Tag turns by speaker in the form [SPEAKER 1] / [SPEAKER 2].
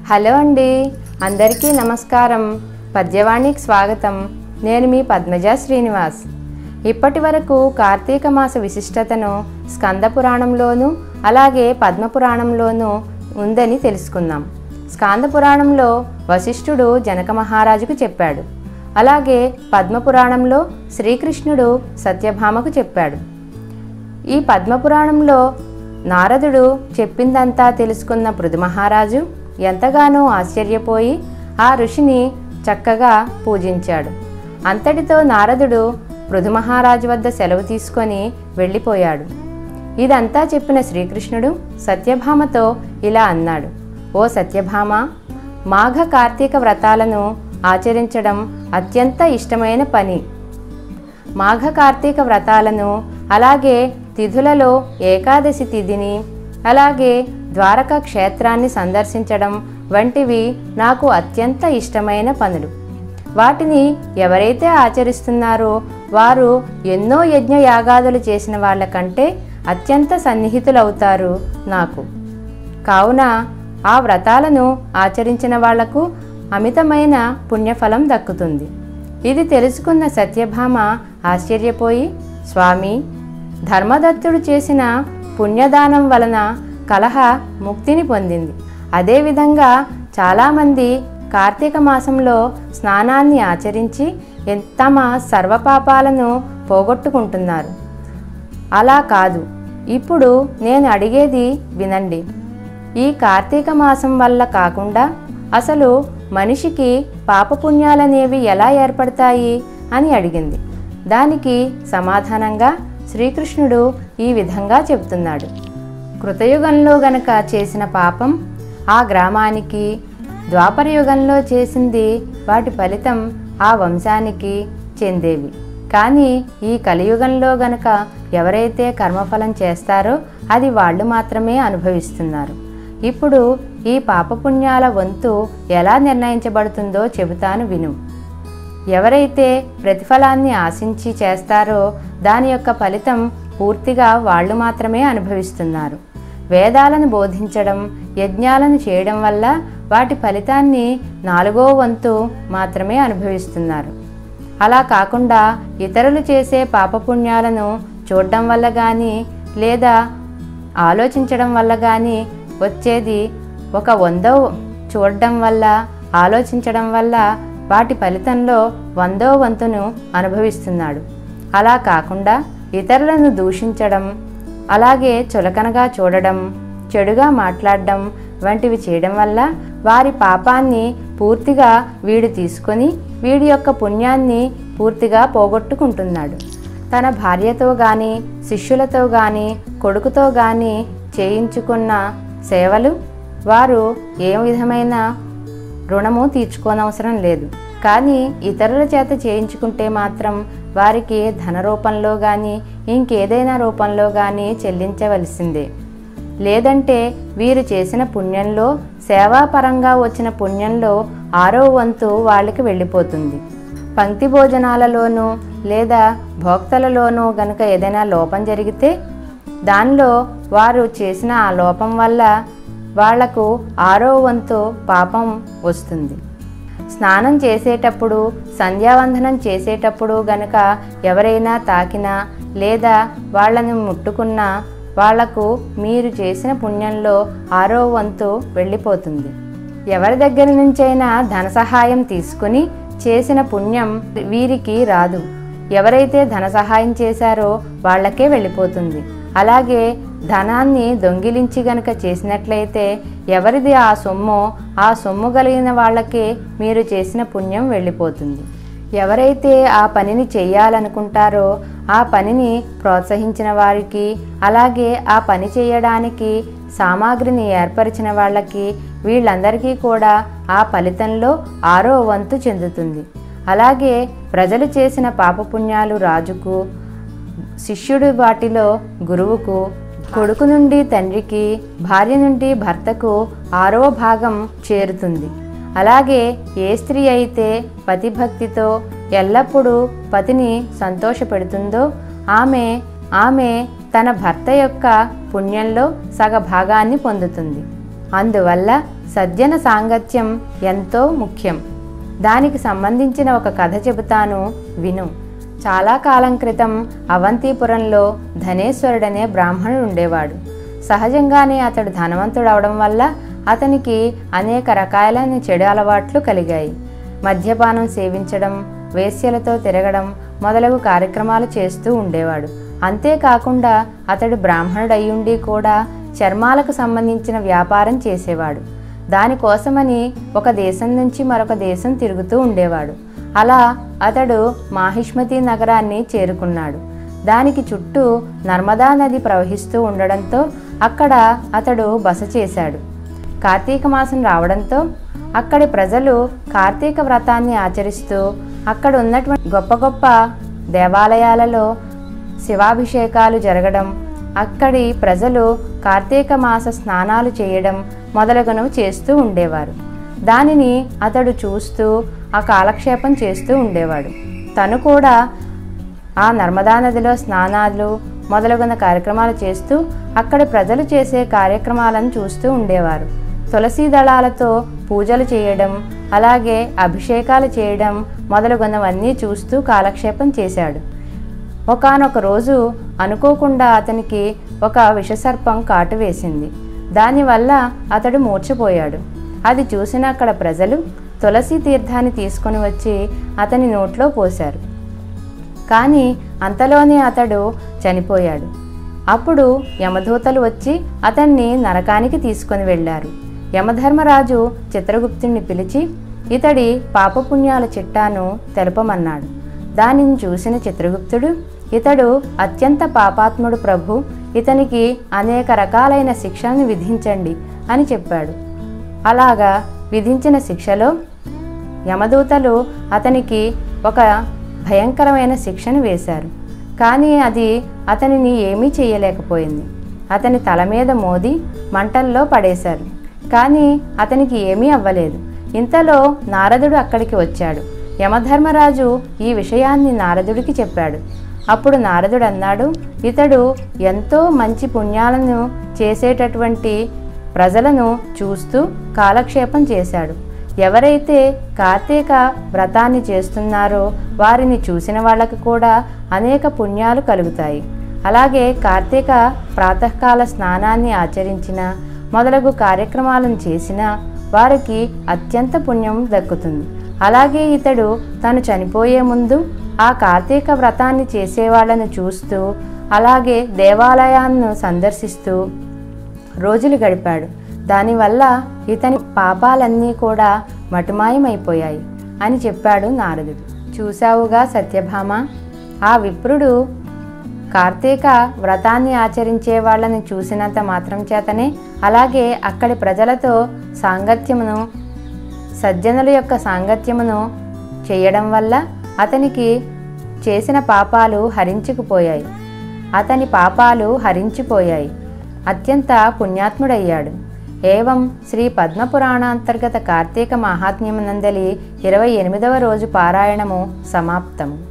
[SPEAKER 1] hello అండి అందరికీ నమస్కారం పద్యవాణికి స్వాగతం నేను మీ పద్మజ శ్రీనివాస్ ఇప్పటి వరకు కార్తీక మాస విశిష్టతను స్కంద పురాణంలోనూ అలాగే పద్మ పురాణంలోనూ ఉందని తెలుసుకుందాం స్కాంద పురాణంలో వశిష్ఠుడు జనక మహారాజుకు చెప్పాడు అలాగే పద్మ పురాణంలో శ్రీకృష్ణుడు సత్యభామకు చెప్పాడు ఈ పద్మపురాణంలో నారదుడు చెప్పిందంతా తెలుసుకున్న పృథు మహారాజు ఎంతగానో ఆశ్చర్యపోయి ఆ ఋషిని చక్కగా పూజించాడు అంతటితో నారదుడు పృథు మహారాజు వద్ద సెలవు తీసుకొని వెళ్ళిపోయాడు ఇదంతా చెప్పిన శ్రీకృష్ణుడు సత్యభామతో ఇలా అన్నాడు ఓ సత్యభామ మాఘ కార్తీక వ్రతాలను ఆచరించడం అత్యంత ఇష్టమైన పని మాఘ కార్తీక వ్రతాలను అలాగే తిథులలో ఏకాదశి తిథిని అలాగే ద్వారకా క్షేత్రాన్ని సందర్శించడం వంటివి నాకు అత్యంత ఇష్టమైన పనులు వాటిని ఎవరైతే ఆచరిస్తున్నారో వారు ఎన్నో యజ్ఞ యాగాదులు చేసిన వాళ్ళకంటే అత్యంత సన్నిహితులవుతారు నాకు కావున ఆ వ్రతాలను ఆచరించిన వాళ్లకు అమితమైన పుణ్యఫలం దక్కుతుంది ఇది తెలుసుకున్న సత్యభామ ఆశ్చర్యపోయి స్వామి ధర్మదత్తుడు చేసిన పుణ్యదానం వలన కలహ ముక్తిని పొందింది అదేవిధంగా చాలామంది కార్తీక మాసంలో స్నానాన్ని ఆచరించి ఎన్- తమ సర్వపాపాలను పోగొట్టుకుంటున్నారు అలా కాదు ఇప్పుడు నేను అడిగేది వినండి ఈ కార్తీక మాసం వల్ల కాకుండా అసలు మనిషికి పాపపుణ్యాలనేవి ఎలా ఏర్పడతాయి అని అడిగింది దానికి సమాధానంగా శ్రీకృష్ణుడు ఈ విధంగా చెబుతున్నాడు కృతయుగంలో గనక చేసిన పాపం ఆ గ్రామానికి ద్వాపరయుగంలో చేసింది వాటి ఫలితం ఆ వంశానికి చెందేవి కానీ ఈ కలియుగంలో గనక ఎవరైతే కర్మఫలం చేస్తారో అది వాళ్ళు మాత్రమే అనుభవిస్తున్నారు ఇప్పుడు ఈ పాపపుణ్యాల వంతు ఎలా నిర్ణయించబడుతుందో చెబుతాను విను ఎవరైతే ప్రతిఫలాన్ని ఆశించి చేస్తారో దాని యొక్క ఫలితం పూర్తిగా వాళ్ళు మాత్రమే అనుభవిస్తున్నారు వేదాలను బోధించడం యజ్ఞాలను చేయడం వల్ల వాటి ఫలితాన్ని నాలుగో వంతు మాత్రమే అనుభవిస్తున్నారు అలా కాకుండా ఇతరులు చేసే పాపపుణ్యాలను చూడడం వల్ల కానీ లేదా ఆలోచించడం వల్ల కానీ వచ్చేది ఒక వందో చూడడం వల్ల ఆలోచించడం వల్ల వాటి ఫలితంలో వందో వంతును అనుభవిస్తున్నాడు అలా కాకుండా ఇతరులను దూషించడం అలాగే చులకనగా చూడడం చెడుగా మాట్లాడడం వంటివి చేయడం వల్ల వారి పాపాన్ని పూర్తిగా వీడు తీసుకొని వీడి యొక్క పుణ్యాన్ని పూర్తిగా పోగొట్టుకుంటున్నాడు తన భార్యతో గాని శిష్యులతో గాని కొడుకుతో గాని చేయించుకున్న సేవలు వారు ఏ విధమైన రుణము తీర్చుకోనవసరం లేదు కానీ ఇతరుల చేత చేయించుకుంటే మాత్రం వారికి ధన రూపంలో కానీ ఇంకేదైనా రూపంలో కానీ చెల్లించవలసిందే లేదంటే వీరు చేసిన పుణ్యంలో సేవాపరంగా వచ్చిన పుణ్యంలో ఆరో వంతు వాళ్ళకి వెళ్ళిపోతుంది పంక్తి భోజనాలలోనూ లేదా భోక్తలలోనూ గనుక ఏదైనా లోపం జరిగితే దానిలో వారు చేసిన ఆ లోపం వల్ల వాళ్లకు ఆరో వంతు పాపం వస్తుంది స్నానం చేసేటప్పుడు సంధ్యావందనం చేసేటప్పుడు గనక ఎవరైనా తాకినా లేదా వాళ్ళని ముట్టుకున్నా వాళ్లకు మీరు చేసిన పుణ్యంలో ఆరో వంతు వెళ్ళిపోతుంది ఎవరి దగ్గర నుంచైనా ధన సహాయం తీసుకుని చేసిన పుణ్యం వీరికి రాదు ఎవరైతే ధన సహాయం చేశారో వాళ్ళకే వెళ్ళిపోతుంది అలాగే ధనాన్ని దొంగిలించి గనక చేసినట్లయితే ఎవరిది ఆ సొమ్ము ఆ సొమ్ము కలిగిన వాళ్ళకే మీరు చేసిన పుణ్యం వెళ్ళిపోతుంది ఎవరైతే ఆ పనిని చేయాలనుకుంటారో ఆ పనిని ప్రోత్సహించిన వారికి అలాగే ఆ పని చేయడానికి సామాగ్రిని ఏర్పరిచిన వాళ్ళకి వీళ్ళందరికీ కూడా ఆ ఫలితంలో ఆరో వంతు చెందుతుంది అలాగే ప్రజలు చేసిన పాపపుణ్యాలు రాజుకు శిష్యుడు వాటిలో గురువుకు కొడుకు నుండి తండ్రికి భార్య నుండి భర్తకు ఆరవ భాగం చేరుతుంది అలాగే ఏ స్త్రీ అయితే పతిభక్తితో ఎల్లప్పుడూ పతిని సంతోషపెడుతుందో ఆమె ఆమె తన భర్త యొక్క పుణ్యంలో సగ భాగాన్ని పొందుతుంది అందువల్ల సజ్జన సాంగత్యం ఎంతో ముఖ్యం దానికి సంబంధించిన ఒక కథ చెబుతాను విను చాలా కాలం క్రితం అవంతిపురంలో ధనేశ్వరుడనే బ్రాహ్మణుడు ఉండేవాడు సహజంగానే అతడు ధనవంతుడు అవడం వల్ల అతనికి అనేక రకాలైన చెడు అలవాట్లు కలిగాయి మద్యపానం సేవించడం వేశ్యలతో తిరగడం మొదలగు కార్యక్రమాలు చేస్తూ ఉండేవాడు అంతేకాకుండా అతడు బ్రాహ్మణుడయ్యుండి కూడా చర్మాలకు సంబంధించిన వ్యాపారం చేసేవాడు దానికోసమని ఒక దేశం నుంచి మరొక దేశం తిరుగుతూ ఉండేవాడు అలా అతడు మాహిష్మతి నగరాన్ని చేరుకున్నాడు దానికి చుట్టూ నర్మదా నది ప్రవహిస్తూ ఉండడంతో అక్కడ అతడు బస చేశాడు కార్తీక మాసం రావడంతో అక్కడి ప్రజలు కార్తీక వ్రతాన్ని ఆచరిస్తూ అక్కడ ఉన్నటువంటి గొప్ప గొప్ప దేవాలయాలలో శివాభిషేకాలు జరగడం అక్కడి ప్రజలు కార్తీక మాస స్నానాలు చేయడం మొదలగునవి చేస్తూ ఉండేవారు దానిని అతడు చూస్తూ ఆ కాలక్షేపం చేస్తూ ఉండేవాడు తను కూడా ఆ నర్మదా నదిలో స్నానాలు మొదలగున కార్యక్రమాలు చేస్తూ అక్కడి ప్రజలు చేసే కార్యక్రమాలను చూస్తూ ఉండేవారు తులసి దళాలతో పూజలు చేయడం అలాగే అభిషేకాలు చేయడం మొదలగునవన్నీ చూస్తూ కాలక్షేపం చేశాడు ఒకానొక రోజు అనుకోకుండా అతనికి ఒక విషసర్పం కాటు వేసింది దానివల్ల అతడు మూర్ఛపోయాడు అది చూసిన అక్కడ ప్రజలు తులసి తీర్థాన్ని తీసుకొని వచ్చి అతని నోట్లో పోశారు కానీ అంతలోనే అతడు చనిపోయాడు అప్పుడు యమదూతలు వచ్చి అతన్ని నరకానికి తీసుకొని వెళ్ళారు యమధర్మరాజు చిత్రగుప్తుణ్ణి పిలిచి ఇతడి పాపపుణ్యాల చిట్టాను తెలపమన్నాడు దానిని చూసిన చిత్రగుప్తుడు ఇతడు అత్యంత పాపాత్ముడు ప్రభు ఇతనికి అనేక రకాలైన శిక్షలను విధించండి అని చెప్పాడు అలాగా విధించిన శిక్షలో యమదూతలు అతనికి ఒక భయంకరమైన శిక్షను వేశారు కానీ అది అతనిని ఏమీ చేయలేకపోయింది అతని తల మీద మోది మంటల్లో పడేశారు కానీ అతనికి ఏమీ అవ్వలేదు ఇంతలో నారదుడు అక్కడికి వచ్చాడు యమధర్మరాజు ఈ విషయాన్ని నారదుడికి చెప్పాడు అప్పుడు నారదుడు అన్నాడు ఇతడు ఎంతో మంచి పుణ్యాలను చేసేటటువంటి ప్రజలను చూస్తూ కాలక్షేపం చేశాడు ఎవరైతే కార్తీక వ్రతాన్ని చేస్తున్నారో వారిని చూసిన వాళ్ళకి కూడా అనేక పుణ్యాలు కలుగుతాయి అలాగే కార్తీక ప్రాతకాల స్నానాన్ని ఆచరించిన మొదలగు కార్యక్రమాలను చేసిన వారికి అత్యంత పుణ్యం దక్కుతుంది అలాగే ఇతడు తను చనిపోయే ముందు ఆ కార్తీక వ్రతాన్ని చేసేవాళ్ళను చూస్తూ అలాగే దేవాలయాన్ని సందర్శిస్తూ రోజులు గడిపాడు దానివల్ల ఇతని పాపాలన్నీ కూడా మటుమాయమైపోయాయి అని చెప్పాడు నారదుడు చూశావుగా సత్యభామ ఆ విప్రుడు కార్తీక వ్రతాన్ని ఆచరించే వాళ్ళని చూసినంత మాత్రం చేతనే అలాగే అక్కడి ప్రజలతో సాంగత్యమును సజ్జనుల యొక్క సాంగత్యమును చేయడం వల్ల అతనికి చేసిన పాపాలు హరించుకుపోయాయి అతని పాపాలు హరించిపోయాయి అత్యంత పుణ్యాత్ముడయ్యాడు ఏవం శ్రీ పద్మపురాణాంతర్గత కార్తీక మహాత్మ్యమునందలి ఇరవై ఎనిమిదవ రోజు పారాయణము సమాప్తము